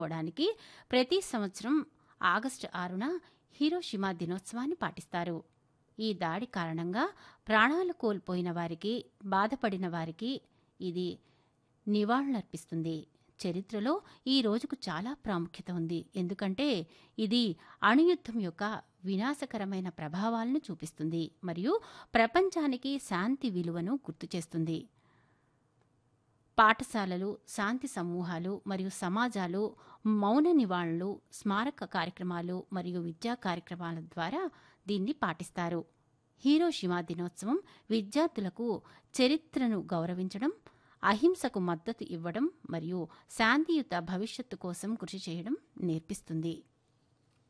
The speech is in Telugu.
పోవడానికి ప్రతి సంవత్సరం ఆగస్టు ఆరున హీరోషిమా దినోత్సవాన్ని పాటిస్తారు ఈ దాడి కారణంగా ప్రాణాలు కోల్పోయిన వారికి బాధపడిన వారికి ఇది నివాళులర్పిస్తుంది చరిత్రలో ఈ రోజుకు చాలా ప్రాముఖ్యత ఉంది ఎందుకంటే ఇది అణుయుద్ధం యొక్క వినాశకరమైన ప్రభావాలను చూపిస్తుంది మరియు ప్రపంచానికి శాంతి విలువను గుర్తు చేస్తుంది పాఠశాలలు శాంతి సమూహాలు మరియు సమాజాలు మౌన నివాళులు స్మారక కార్యక్రమాలు మరియు విద్యా కార్యక్రమాల ద్వారా దీన్ని పాటిస్తారు హీరోషిమా దినోత్సవం విద్యార్థులకు చరిత్రను గౌరవించడం అహింసకు మద్దతు ఇవ్వడం మరియు శాంతియుత భవిష్యత్తు కోసం కృషి చేయడం నేర్పిస్తుంది